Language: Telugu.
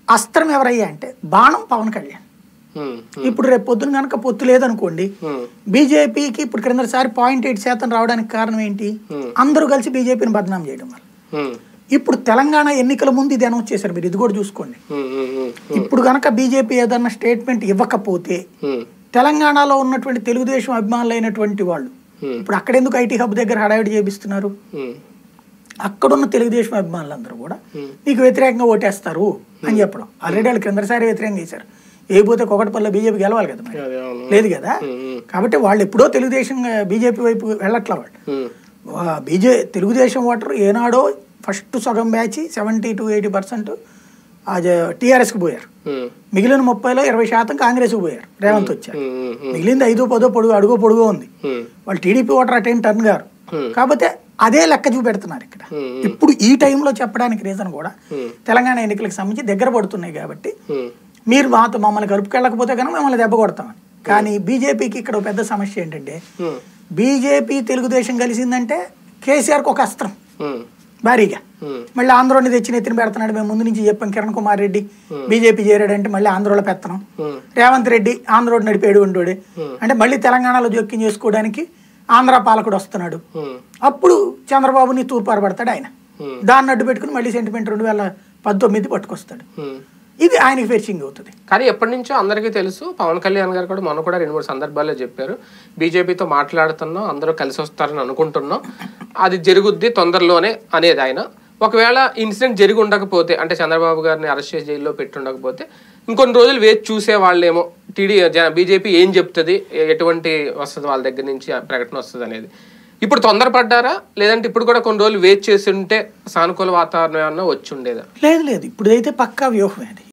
అస్త్రం ఎవరయ్యా అంటే బాణం పవన్ కళ్యాణ్ ఉమ్, ఇప్పుడు రేపు పొద్దున కనుక పొత్తు లేదనుకోండి ఉమ్, బీజేపీకి ఇప్పుడు క్రిందసారి పాయింట్ ఎయిట్ శాతం రావడానికి కారణం ఏంటి అందరూ కలిసి బీజేపీని బదనాం చేయడం వల్ల ఉమ్, ఇప్పుడు తెలంగాణ ఎన్నికల ముందు ఇది అనౌన్స్ చేశారు మీరు ఇది కూడా చూసుకోండి ఉమ్, ఉమ్, ఉమ్, ఇప్పుడు కనుక బీజేపీ ఏదన్నా స్టేట్మెంట్ ఇవ్వకపోతే ఉమ్, తెలంగాణలో ఉన్నటువంటి తెలుగుదేశం అభిమానులైనటువంటి వాళ్ళు Hmm. ఇప్పుడు అక్కడెందుకు ఐటీ హబ్ దగ్గర హడావిడి చేపిస్తున్నారు ఉమ్, అక్కడున్న తెలుగుదేశం అభిమానులందరూ కూడా నీకు వ్యతిరేకంగా ఓటేస్తారు అని చెప్పడం ఆల్రెడీ వాళ్ళు క్రిందసారి వ్యతిరేకంగా చేశారు ఏ పోతే కొకటపల్లి బీజేపీ గెలవాలి కదా మరి అదే అవును లేదు కదా కాబట్టి వాళ్ళు ఎప్పుడో తెలుగుదేశం బీజేపీ వైపు వెళ్ళట్ల వాళ్ళు ఉమ్, వా- బీజే తెలుగుదేశం ఓటర్ ఏనాడో ఫస్ట్ సగం batch seventy to eighty percent టీఆర్ఎస్కి పోయారు ఉమ్, మిగిలిన ముప్పైలో ఇరవై శాతం కాంగ్రెస్కి పోయారు రేవంత్ వచ్చారు ఉమ్, ఉమ్, ఉమ్, మిగిలింది ఐదో పదో పొడుగు అడుగో పొడుగో ఉంది ఉమ్, వాళ్ళు టీడీపీ ఓటర్ అటెండ్ టర్న్ గారు Hmm. కాకపోతే అదే లెక్క చూపెడుతున్నారు ఇక్కడ Hmm. ఇప్పుడు ఈ టైంలో చెప్పడానికి రీజన్ కూడా Hmm. తెలంగాణ ఎన్నికలకు సంబంధించి దగ్గర పడుతున్నాయి కాబట్టి ఉమ్, మీరు మాతో మమ్మల్ని కలుపుకెళ్ళకపోతే కనుక మిమ్మల్ని దెబ్బ కొడతామని కానీ బీజేపీకి ఇక్కడ ఒక పెద్ద సమస్య ఏంటంటే ఉమ్, బీజేపీ తెలుగుదేశం కలిసిందంటే కేసీఆర్కి ఒక అస్త్రం ఉమ్, భారీగా ఉమ్, మళ్ళీ ఆంధ్రోని తెచ్చి నెత్తిన పెడుతున్నాడు మేము ముందు నుంచి చెప్పాం కిరణ్ కుమార్ రెడ్డి బీజేపీ చేరాడంటే మళ్ళీ ఆంధ్రోలో పెత్తనం ఉమ్, రేవంత్ రెడ్డి ఆంధ్రోడు నడిపేడు ఉండోడే అంటే మళ్ళీ తెలంగాణలో జోక్యం చేసుకోవడానికి ఆంధ్ర పాలకుడు వస్తున్నాడు ఉమ్, అప్పుడు చంద్రబాబుని తూర్పారబడతాడు ఆయన Hmm. దాన్ని అడ్డు పెట్టుకుని మళ్ళీ సెంటిమెంట్ రెండు వేల పంతొమ్మిది పట్టుకొస్తాడు ఉమ్. ఇది ఆయనకి ఫెర్చింగ్ అవుతుంది కానీ ఎప్పటి నుంచో అందరికీ తెలుసు పవన్ కళ్యాణ్ గారు కూడా మొన్న కూడా రెండు మూడు సందర్భాల్లో చెప్పారు బీజేపీతో మాట్లాడుతున్నాం అందరూ కలిసి వస్తారని అనుకుంటున్నాం అది జరుగుద్ది తొందరలోనే అనేది ఆయన ఒకవేళ ఇన్సిడెంట్ జరిగి ఉండకపోతే అంటే చంద్రబాబు గారిని అరెస్ట్ చేసి జైల్లో పెట్టి ఉండకపోతే ఇంకొన్ని రోజులు వేచి చూసే వాళ్ళేమో టీడీ బీజేపీ ఏం చెప్తుంది ఎటువంటి వస్తుంది వాళ్ళ దగ్గర నుంచి ఆ ప్రకటన వస్తుంది అనేది ఇప్పుడు తొందరపడ్డారా లేదంటే ఇప్పుడు కూడా కొన్ని రోజులు వేచి చేసి ఉంటే సానుకూల వాతావరణం ఏమన్నా వచ్చి ఉండేదా లేదు లేదు ఇప్పుడు అయితే పక్కా వ్యూహం అది